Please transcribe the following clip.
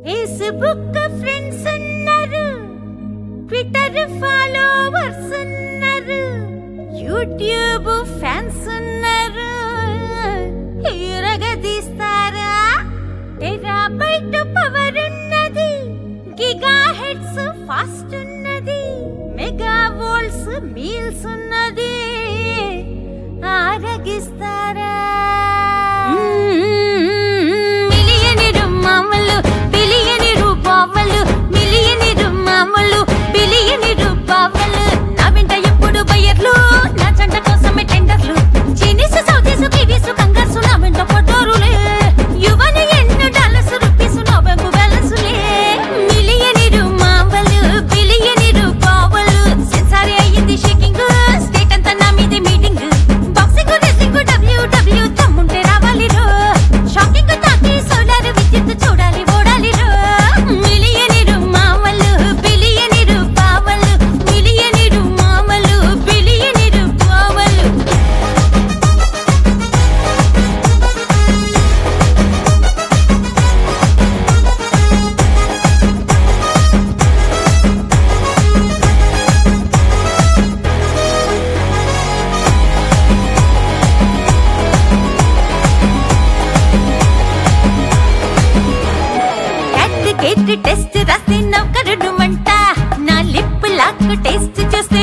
Facebook friends ఉన్నారు Twitter followers ఉన్నారు YouTube fans ఉన్నారు హీరోగా తీస్తారా టెరాబైట్ పవర్ ఉన్నది గిగా హెడ్స్ ఫాస్ట్ ఉన్నది మెగా వోల్ట్స్ మీల్స్ ఉన్నది ఆరగిస్తారా మిలియనిరు మామలు బిలియనిరు బావలు మిలియనిరు మామలు బిలియనిరు బావలు నా వెంట ఎప్పుడు బయ్యర్లు నా జంట కోసమే టెండర్లు చీనీసు సౌదీసు కివీసు కంగార్సు నా వెంట పడ్డారులే యువని ఎన్ని డాలర్స్ రూపీస్ నా బ్యాంకు బ్యాలెన్సులే మిలియనిరు మామలు బిలియనిరు బావలు సెన్సారీ అయ్యింది షేకింగ్ స్టేట్ అంతా నా మీదే మీటింగ్ బాక్సింగ్ రెస్లింగ్ డబ్ల్యూడబ్ల్యూ తమ్ముంటే రావాలి రో షాకింగ్ తాకి సోలార్ విద్యుత్ చూడాలి ఓడాలి రో మిలియనిరు మామలు బిలియనిరు బావలు మిలియనిరు మామలు బిలియనిరు బావలు క్యాట్ కేట్ టెస్ట్ రాస్తే నౌకరుడు మంట నా లిప్ లాక్ టేస్ట్ చూస్తే